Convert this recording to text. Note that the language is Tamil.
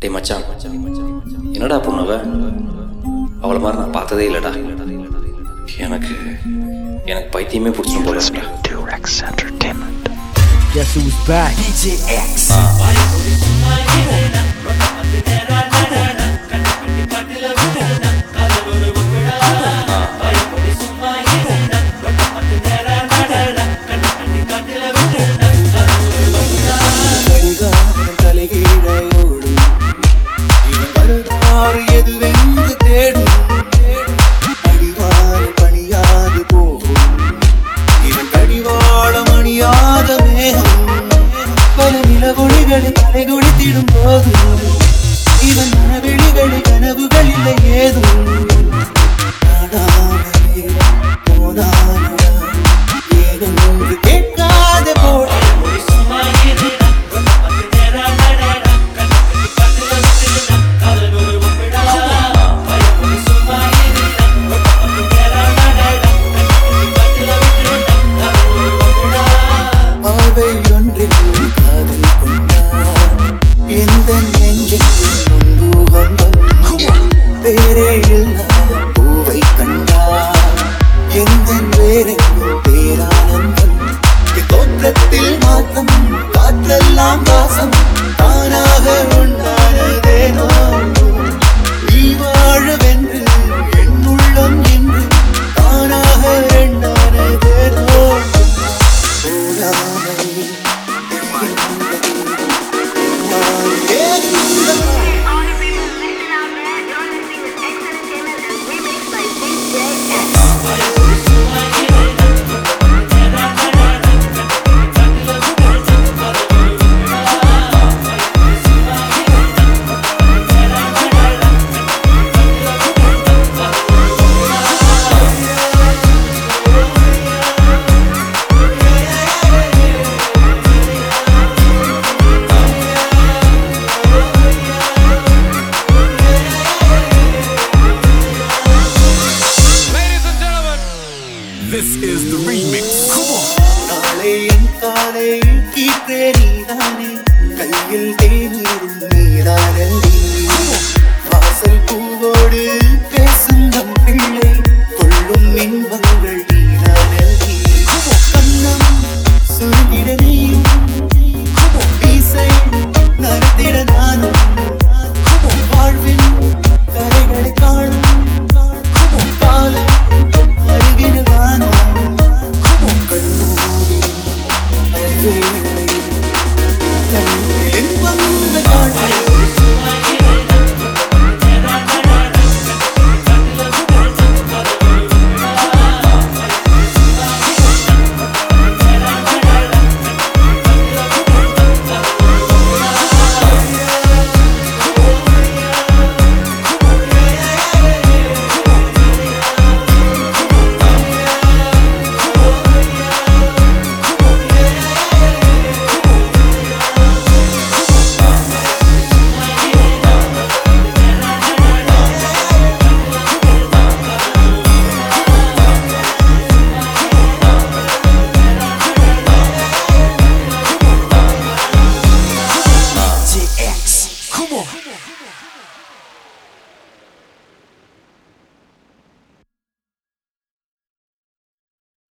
டேய் மச்சான் என்னடா பொண்ணவ அவளை மாதிரி நான் பார்த்ததே இல்லடா எனக்கு எனக்கு பைத்தியமே பிடிச்சிடும் போல இருக்குடா. to Rex Entertainment. Guess who's back? DJ X. கடிகாரம் தலைகீழையோடும் இவன் வருவார் எதுவென்று தேடும் அடிவாறு பணியாது போகும் இவன் கடிவாளம் அணியாத மேகம் பல நிலவொளிகளை அலைகுளித்திடும் போது இவன் மனவெளிகளில் கனவுகள் இல்லை ஏதும் காணாமலே போனானடா ஏதும் ஒன்று கேட்காத போட பார்வை ஒன்றில் காதல் கொண்டார் எந்த